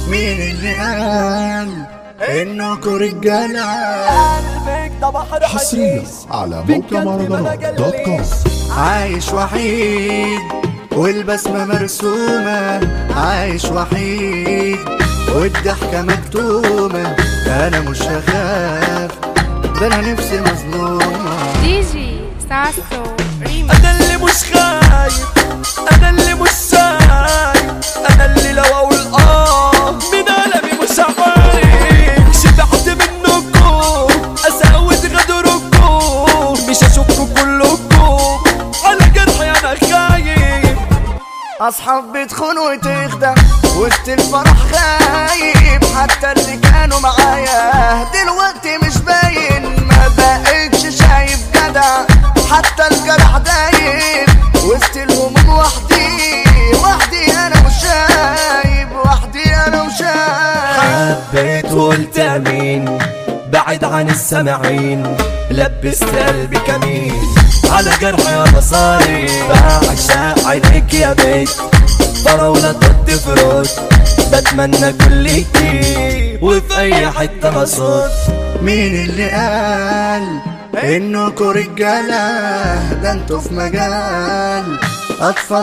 مين اللي قال انكوا رجالة قلبك ده بحر حصريا حشيش على بجد موقع ما مهرجانات دوت كوم جاليش. عايش وحيد والبسمة مرسومة عايش وحيد والضحكة مكتومة أنا مش هخاف ده أنا نفسي مظلومة دي جي ساسو ريمي انا اللي مش خايف انا اللي مش سايب انا اللي لو اقول اه من قلبي مش عارف شبعت منكم اساوت غدركم مش اشوفكم كلكم على جرحي انا خايف أصحاب بتخون وتخدع وسط الفرح خايب حتى اللي كانوا معايا دلوقتي مش باين ما بقتش شايف جدع حتى الجرح دايب وسط الهموم وحدي وحدي أنا مش شايب وحدي أنا مش شايب حبيت وقلت امين بعد عن السامعين لبست قلبي كمين على جرحي انا صاري بعشق عينيك يا بيت فراولة ضد فرود بتمنى كل جديد وفي اي حتة بصوت مين اللي قال انكوا رجالة ده انتوا في مجال اطفال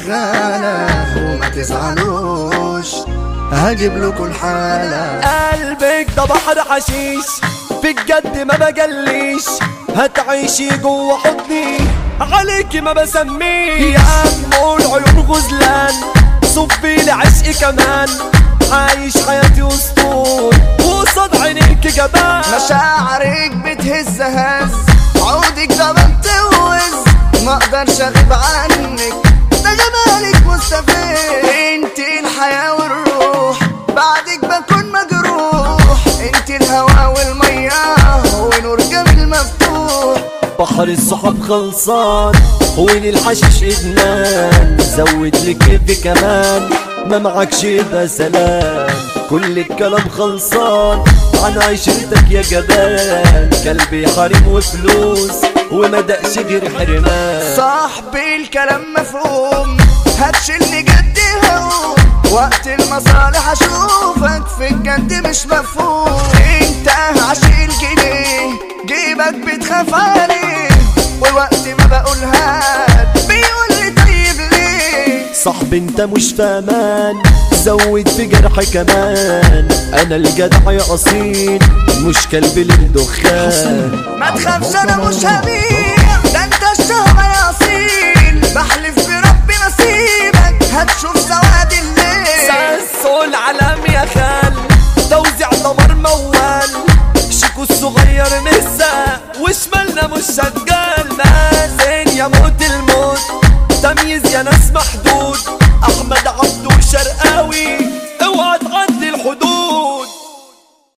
وشغالة وما تزعلوش هجيب لكم الحالة قلبك ده بحر حشيش في الجد ما بجليش هتعيشي جوه حضني عليكي ما بسميش يا ام العيون غزلان صبي لعشقي كمان عايش حياتي وسطول وصد عينيك جبان مشاعرك بتهز هز عودك ده بتوز ما اقدرش اغيب عنك ده جمالك مستفز انت الحياة والروح بعدك بكون مجروح انت الهوا والمية ونور جميل مفتوح بحر الصحاب خلصان وين الحشيش ادمان زود لك كيفي كمان ما معكش يبقى سلام كل الكلام خلصان عن عيشتك يا جبان قلبي حريم وفلوس وما دقش غير حرمان صاحبي الكلام مفهوم هتشيلني جد هو وقت المصالح اشوفك في الجد مش مفهوم انت عشيل جنيه جيبك بتخاف عليه ووقت ما بقولها بيقول لي طيب ليه صاحبي انت مش فاهمان زود في جرحي كمان انا الجدع يا اصيل مش كلب للدخان ما تخافش انا مش هبيع ده انت الشهوة يا اصيل بحلف بربي نصيبك هتشوف سواد الليل ساسو العالم يا خال توزيع دمر موال شيكو الصغير نسا وشمالنا مش شغال مازن يا موت الموت تمييز يا ناس محدود احمد عبد